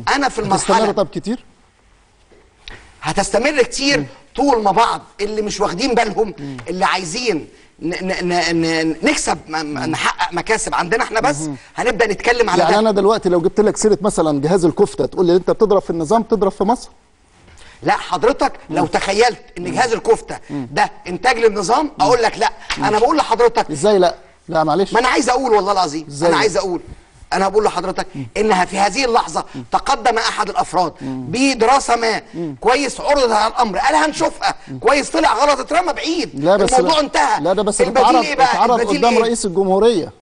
انا في هتستمر المرحله طب كتير هتستمر كتير طول ما بعض اللي مش واخدين بالهم اللي عايزين ن ن ن ن نكسب م- م- نحقق مكاسب عندنا احنا بس هنبدا نتكلم على يعني ده انا دلوقتي لو جبت لك سيره مثلا جهاز الكفته تقول لي انت بتضرب في النظام تضرب في مصر لا حضرتك لو تخيلت ان جهاز الكفته ده انتاج للنظام اقول لك لا انا بقول لحضرتك ازاي لا لا معلش ما انا عايز اقول والله العظيم إزاي؟ انا عايز اقول انا بقول لحضرتك انها في هذه اللحظه تقدم احد الافراد بدراسه ما كويس عرض على الامر قال هنشوفها كويس طلع غلط اترمى بعيد لا بس الموضوع لا انتهى لا ده بس البديل اتعرض ايه بقى اتعرض البديل قدام إيه؟ رئيس الجمهوريه